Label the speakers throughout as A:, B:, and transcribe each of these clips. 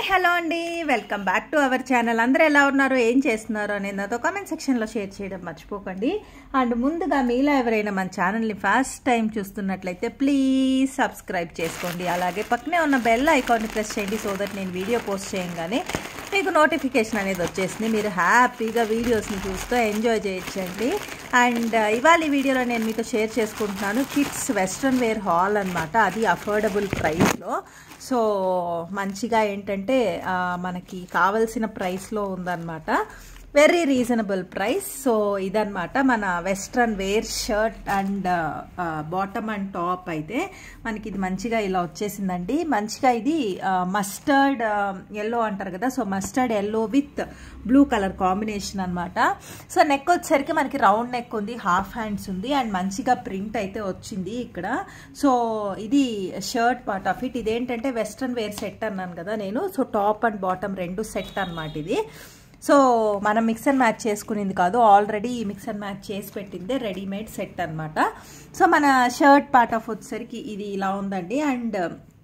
A: hello అండి welcome back to our channel అందరూ ఎలా ఉన్నారు ఏం చేస్తున్నారు అనేది నాతో కామెంట్ సెక్షన్లో షేర్ చేయడం మర్చిపోకండి అండ్ ముందుగా మీలో ఎవరైనా మన ఛానల్ని ఫస్ట్ టైం చూస్తున్నట్లయితే ప్లీజ్ సబ్స్క్రైబ్ చేసుకోండి అలాగే పక్కనే ఉన్న బెల్ ఐకాన్ని ప్రెస్ చేయండి సో దట్ నేను వీడియో పోస్ట్ చేయగానే మీకు నోటిఫికేషన్ అనేది వచ్చేసింది మీరు హ్యాపీగా వీడియోస్ని చూస్తూ ఎంజాయ్ చేయొచ్చండి అండ్ ఇవాళ ఈ వీడియోలో నేను మీతో షేర్ చేసుకుంటున్నాను కిడ్స్ వెస్ట్రన్ వేర్ హాల్ అనమాట అది అఫోర్డబుల్ ప్రైస్లో సో మంచిగా ఏంటంటే ఆ, మనకి కావలసిన ప్రైస్లో ఉందన్నమాట వెరీ రీజనబుల్ ప్రైస్ సో ఇదన్నమాట మన western wear shirt and bottom and top అయితే మనకి ఇది మంచిగా ఇలా వచ్చేసిందండి మంచిగా ఇది మస్టర్డ్ ఎల్లో అంటారు కదా so mustard yellow with blue colour combination అనమాట సో నెక్ వచ్చేసరికి మనకి రౌండ్ నెక్ ఉంది హాఫ్ హ్యాండ్స్ ఉంది అండ్ మంచిగా ప్రింట్ అయితే వచ్చింది ఇక్కడ సో ఇది షర్ట్ పార్ట్ ఆఫ్ ఇట్ ఇదేంటంటే వెస్ట్రన్ వేర్ సెట్ అన్నాను కదా నేను సో టాప్ అండ్ బాటమ్ రెండు సెట్ అనమాట ఇది సో మనం మిక్స్ అండ్ మ్యాచ్ చేసుకునేది కాదు ఆల్రెడీ మిక్స్ అండ్ మ్యాచ్ చేసి పెట్టిందే రెడీమేడ్ సెట్ అనమాట సో మన షర్ట్ పార్ట్ ఆఫ్ వచ్చేసరికి ఇది ఇలా ఉందండి అండ్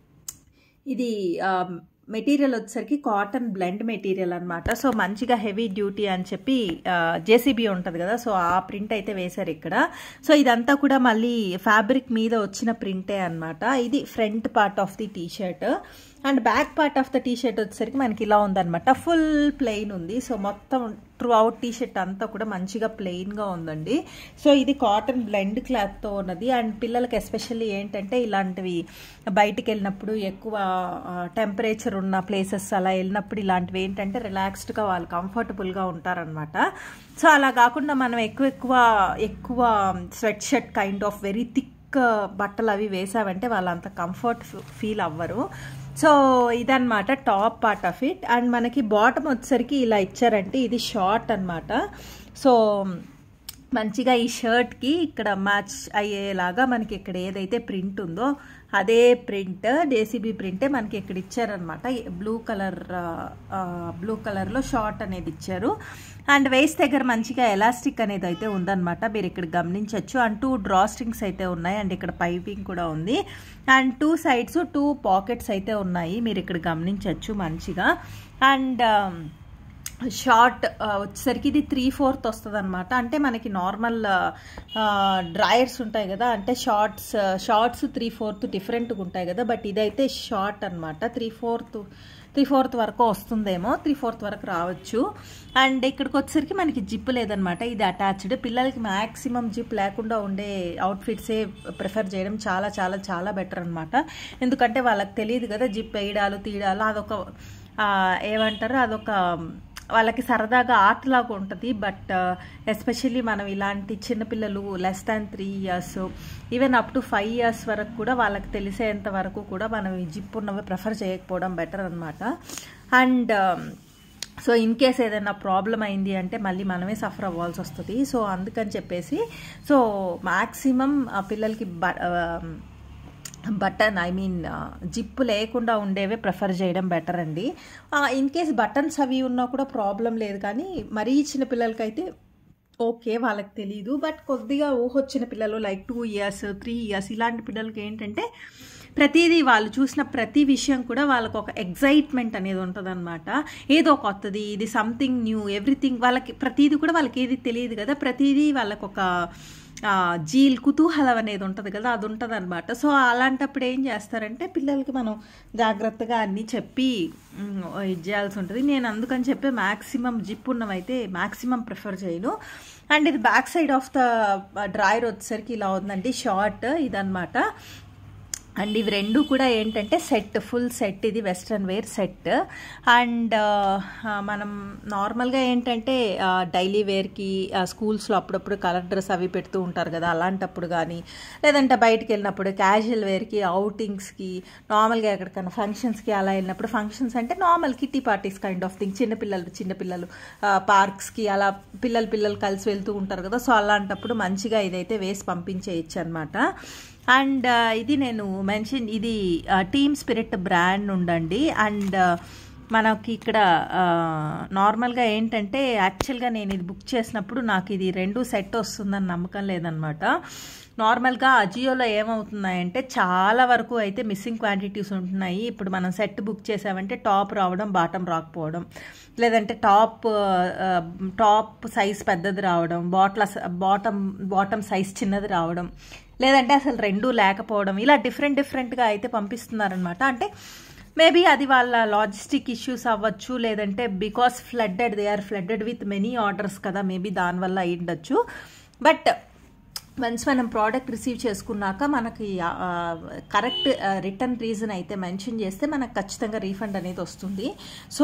A: ఇది మెటీరియల్ వచ్చేసరికి కాటన్ బ్లెండ్ మెటీరియల్ అనమాట సో మంచిగా హెవీ డ్యూటీ అని చెప్పి జేసీబీ ఉంటుంది కదా సో ఆ ప్రింట్ అయితే వేశారు ఇక్కడ సో ఇదంతా కూడా మళ్ళీ ఫ్యాబ్రిక్ మీద వచ్చిన ప్రింటే అనమాట ఇది front part of the T shirt and back part of the T shirt వచ్చేసరికి మనకి ఇలా ఉందన్నమాట ఫుల్ ప్లెయిన్ ఉంది సో మొత్తం త్రూ అవుట్ టీ షర్ట్ అంతా కూడా మంచిగా ప్లెయిన్గా ఉందండి సో ఇది కాటన్ బ్లెండ్ క్లాత్తో ఉన్నది అండ్ పిల్లలకి ఎస్పెషల్లీ ఏంటంటే ఇలాంటివి బయటికి వెళ్ళినప్పుడు ఎక్కువ టెంపరేచర్ ఉన్న ప్లేసెస్ అలా వెళ్ళినప్పుడు ఇలాంటివి ఏంటంటే రిలాక్స్డ్గా వాళ్ళు కంఫర్టబుల్గా ఉంటారనమాట సో అలా కాకుండా మనం ఎక్కువ ఎక్కువ ఎక్కువ sweatshirt kind of very thick బట్టలు అవి వేసావంటే వాళ్ళు అంత కంఫర్ట్ ఫీల్ అవ్వరు సో ఇదనమాట top part of it and మనకి బాటమ్ వచ్చేసరికి ఇలా ఇచ్చారంటే ఇది షార్ట్ అనమాట సో మంచిగా ఈ షర్ట్కి ఇక్కడ మ్యాచ్ అయ్యేలాగా మనకి ఇక్కడ ఏదైతే ప్రింట్ ఉందో అదే ప్రింట్ డేసీబీ ప్రింటే మనకి ఇక్కడ ఇచ్చారనమాట బ్లూ కలర్ బ్లూ కలర్లో షార్ట్ అనేది ఇచ్చారు అండ్ వేస్ట్ దగ్గర మంచిగా ఎలాస్టిక్ అనేది అయితే ఉందన్నమాట మీరు ఇక్కడ గమనించవచ్చు అండ్ టూ డ్రా స్ట్రింగ్స్ అయితే ఉన్నాయి అండ్ ఇక్కడ పైపింగ్ కూడా ఉంది and two sides two pockets అయితే ఉన్నాయి మీరు ఇక్కడ గమనించవచ్చు మంచిగా అండ్ షార్ట్ వచ్చేసరికి ఇది త్రీ ఫోర్త్ వస్తుంది అనమాట అంటే మనకి నార్మల్ డ్రాయర్స్ ఉంటాయి కదా అంటే షార్ట్స్ షార్ట్స్ త్రీ ఫోర్త్ డిఫరెంట్గా ఉంటాయి కదా బట్ ఇదైతే షార్ట్ అనమాట త్రీ ఫోర్త్ త్రీ ఫోర్త్ వరకు వస్తుందేమో త్రీ ఫోర్త్ వరకు రావచ్చు అండ్ ఇక్కడికి వచ్చేసరికి మనకి జిప్ లేదనమాట ఇది అటాచ్డ్ పిల్లలకి మ్యాక్సిమం జిప్ లేకుండా ఉండే అవుట్ఫిట్సే ప్రిఫర్ చేయడం చాలా చాలా చాలా బెటర్ అనమాట ఎందుకంటే వాళ్ళకి తెలియదు కదా జిప్ వేయడాలు తీయడాలు అదొక ఏమంటారు అదొక వాళ్ళకి సరదాగా ఆటలాగా ఉంటుంది బట్ ఎస్పెషల్లీ మనం ఇలాంటి చిన్నపిల్లలు less than three years even up to five years వరకు కూడా వాళ్ళకి తెలిసేంత వరకు కూడా మనం ఈ జిప్ ఉన్నవి ప్రిఫర్ చేయకపోవడం బెటర్ అనమాట అండ్ సో ఇన్ కేస్ ఏదైనా ప్రాబ్లం అయింది అంటే మళ్ళీ మనమే సఫర్ అవ్వాల్సి వస్తుంది సో అందుకని చెప్పేసి సో మ్యాక్సిమం పిల్లలకి బటన్ ఐ మీన్ జిప్ లేకుండా ఉండేవే ప్రిఫర్ చేయడం బెటర్ అండి ఇన్ కేస్ బటన్స్ అవి ఉన్నా కూడా ప్రాబ్లం లేదు కానీ మరీ చిన్న పిల్లలకైతే ఓకే వాళ్ళకి తెలియదు బట్ కొద్దిగా ఊహొచ్చిన పిల్లలు like two years three years ఇలాంటి పిల్లలకి ఏంటంటే ప్రతిదీ వాళ్ళు చూసిన ప్రతి విషయం కూడా వాళ్ళకు ఒక ఎగ్జైట్మెంట్ అనేది ఉంటుందన్నమాట ఏదో కొత్తది ఇది సంథింగ్ న్యూ ఎవ్రీథింగ్ వాళ్ళకి ప్రతిదీ కూడా వాళ్ళకి ఏది తెలియదు కదా ప్రతిదీ వాళ్ళకు ఒక జీల్ కుతూహలం అనేది ఉంటుంది కదా అది ఉంటుంది అనమాట సో అలాంటప్పుడు ఏం చేస్తారంటే పిల్లలకి మనం జాగ్రత్తగా అన్నీ చెప్పి ఇది చేయాల్సి ఉంటుంది నేను అందుకని చెప్పి మ్యాక్సిమం జిప్ ఉన్నవైతే మ్యాక్సిమం ప్రిఫర్ చేయను అండ్ ఇది back side of the drawer వచ్చేసరికి ఇలా ఉందండి షార్ట్ ఇదనమాట అండ్ ఇవి రెండు కూడా ఏంటంటే సెట్ ఫుల్ సెట్ ఇది వెస్ట్రన్ వేర్ సెట్ అండ్ మనం నార్మల్గా ఏంటంటే డైలీ వేర్కి స్కూల్స్లో అప్పుడప్పుడు కలర్ డ్రెస్ అవి పెడుతూ ఉంటారు కదా అలాంటప్పుడు కానీ లేదంటే బయటికి వెళ్ళినప్పుడు క్యాజువల్ వేర్కి అవుటింగ్స్కి నార్మల్గా ఎక్కడికైనా ఫంక్షన్స్కి అలా వెళ్ళినప్పుడు ఫంక్షన్స్ అంటే normal kitty parties kind of thing చిన్నపిల్లలు చిన్నపిల్లలు పార్క్స్కి అలా పిల్లలు పిల్లలు కలిసి వెళ్తూ ఉంటారు కదా సో అలాంటప్పుడు మంచిగా ఇదైతే వేసి పంపించేయచ్చు అనమాట అండ్ ఇది నేను మెన్షన్ ఇది టీమ్ స్పిరిట్ బ్రాండ్ ఉండండి అండ్ మనకి ఇక్కడ నార్మల్గా ఏంటంటే యాక్చువల్గా నేను ఇది బుక్ చేసినప్పుడు నాకు ఇది రెండు సెట్ వస్తుందని నమ్మకం లేదనమాట నార్మల్గా అజియోలో ఏమవుతున్నాయంటే చాలా వరకు అయితే మిస్సింగ్ క్వాంటిటీస్ ఉంటున్నాయి ఇప్పుడు మనం సెట్ బుక్ చేసామంటే టాప్ రావడం బాటమ్ రాకపోవడం లేదంటే టాప్ టాప్ సైజ్ పెద్దది రావడం బాట్ల బాటమ్ బాటమ్ సైజ్ చిన్నది రావడం లేదంటే అసలు రెండూ లేకపోవడం ఇలా డిఫరెంట్ డిఫరెంట్గా అయితే పంపిస్తున్నారనమాట అంటే మేబీ అది వాళ్ళ లాజిస్టిక్ ఇష్యూస్ అవ్వచ్చు లేదంటే because flooded they are flooded with many orders కదా మేబీ దానివల్ల అయి ఉండొచ్చు బట్ వన్స్ మనం ప్రోడక్ట్ రిసీవ్ చేసుకున్నాక మనకి కరెక్ట్ రిటర్న్ రీజన్ అయితే మెన్షన్ చేస్తే మనకు ఖచ్చితంగా రీఫండ్ అనేది వస్తుంది సో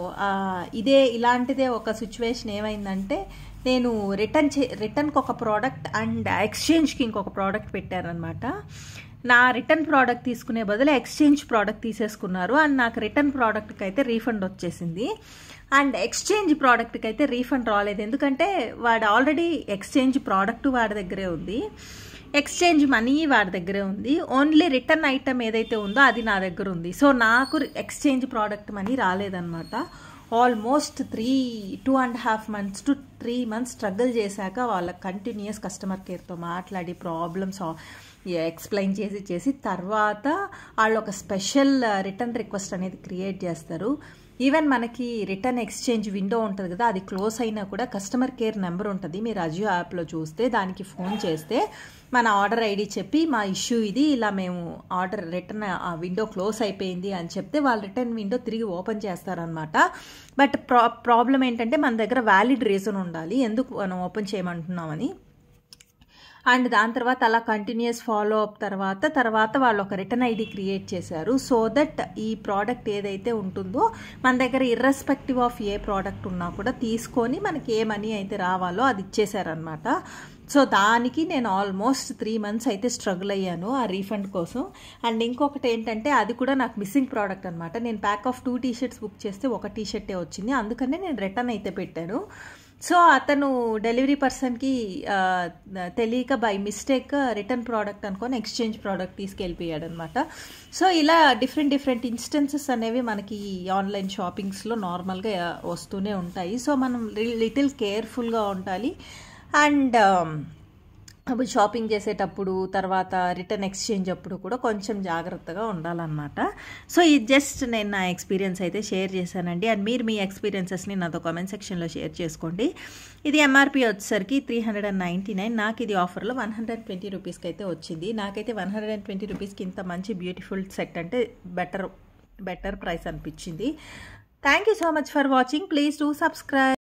A: ఇదే ఇలాంటిదే ఒక సిచ్యువేషన్ ఏమైందంటే నేను రిటర్న్ చే రిటర్న్కి ఒక ప్రోడక్ట్ అండ్ ఎక్స్చేంజ్కి ఇంకొక ప్రోడక్ట్ పెట్టారనమాట నా రిటర్న్ ప్రోడక్ట్ తీసుకునే బదులు ఎక్స్చేంజ్ ప్రోడక్ట్ తీసేసుకున్నారు అండ్ నాకు రిటర్న్ ప్రోడక్ట్కి అయితే రీఫండ్ వచ్చేసింది అండ్ ఎక్స్చేంజ్ ప్రోడక్ట్కి అయితే రీఫండ్ రాలేదు ఎందుకంటే వాడు ఆల్రెడీ ఎక్స్చేంజ్ ప్రోడక్ట్ వాడి దగ్గరే ఉంది ఎక్స్చేంజ్ మనీ వాడి దగ్గరే ఉంది ఓన్లీ రిటర్న్ ఐటమ్ ఏదైతే ఉందో అది నా దగ్గర ఉంది సో నాకు ఎక్స్చేంజ్ ప్రోడక్ట్ మనీ రాలేదన్నమాట almost three two and half months to three months struggle చేశాక వాళ్ళ కంటిన్యూస్ కస్టమర్ కేర్తో మాట్లాడి ప్రాబ్లమ్స్ ఎక్స్ప్లెయిన్ చేసి చేసి తర్వాత వాళ్ళు ఒక స్పెషల్ రిటర్న్ రిక్వెస్ట్ అనేది క్రియేట్ చేస్తారు ఈవెన్ మనకి రిటర్న్ ఎక్స్చేంజ్ విండో ఉంటుంది కదా అది క్లోజ్ అయినా కూడా కస్టమర్ కేర్ నెంబర్ ఉంటుంది మీరు అజియో యాప్లో చూస్తే దానికి ఫోన్ చేస్తే మన ఆర్డర్ ఐడి చెప్పి మా ఇష్యూ ఇది ఇలా మేము ఆర్డర్ రిటర్న్ ఆ విండో క్లోజ్ అయిపోయింది అని చెప్తే వాళ్ళు రిటర్న్ విండో తిరిగి ఓపెన్ చేస్తారనమాట బట్ ప్రా ప్రాబ్లం ఏంటంటే మన దగ్గర వ్యాలిడ్ రీజన్ ఉండాలి ఎందుకు మనం ఓపెన్ చేయమంటున్నామని అండ్ దాని తర్వాత అలా కంటిన్యూస్ ఫాలో అప్ తర్వాత తర్వాత వాళ్ళు ఒక రిటర్న్ ఐడి క్రియేట్ చేశారు సో దట్ ఈ ప్రోడక్ట్ ఏదైతే ఉంటుందో మన దగ్గర ఇర్రెస్పెక్టివ్ ఆఫ్ ఏ ప్రోడక్ట్ ఉన్నా కూడా తీసుకొని మనకి ఏ మనీ అయితే రావాలో అది ఇచ్చేసారనమాట సో దానికి నేను ఆల్మోస్ట్ త్రీ మంత్స్ అయితే స్ట్రగుల్ అయ్యాను ఆ రీఫండ్ కోసం అండ్ ఇంకొకటి ఏంటంటే అది కూడా నాకు మిస్సింగ్ ప్రోడక్ట్ అనమాట నేను pack of two T shirts book చేస్తే ఒక టీ షర్టే వచ్చింది అందుకనే నేను రిటర్న్ అయితే పెట్టాను సో అతను డెలివరీ పర్సన్కి తెలియక బై మిస్టేక్ రిటర్న్ ప్రోడక్ట్ అనుకొని ఎక్స్చేంజ్ ప్రోడక్ట్ తీసుకెళ్ళిపోయాడు అనమాట సో ఇలా డిఫరెంట్ డిఫరెంట్ ఇన్స్టెన్సెస్ అనేవి మనకి ఆన్లైన్ షాపింగ్స్లో నార్మల్గా వస్తూనే ఉంటాయి సో మనం లిటిల్ కేర్ఫుల్గా ఉండాలి అండ్ అప్పుడు షాపింగ్ చేసేటప్పుడు తర్వాత రిటర్న్ ఎక్స్చేంజ్ అప్పుడు కూడా కొంచెం జాగ్రత్తగా ఉండాలన్నమాట సో ఇది జస్ట్ నేను నా ఎక్స్పీరియన్స్ అయితే షేర్ చేశానండి అండ్ మీరు మీ ఎక్స్పీరియన్సెస్ని నాతో కామెంట్ సెక్షన్లో షేర్ చేసుకోండి ఇది ఎంఆర్పి వచ్చేసరికి three hundred and ninety nine నాకు ఇది ఆఫర్లో వన్ హండ్రెడ్ ట్వంటీ రూపీస్కి అయితే వచ్చింది నాకైతే వన్ హండ్రెడ్ అండ్ ట్వంటీ రూపీస్కి ఇంత మంచి బ్యూటిఫుల్ సెట్ అంటే బెటర్ బెటర్ ప్రైస్ అనిపించింది thank you so much for watching please do subscribe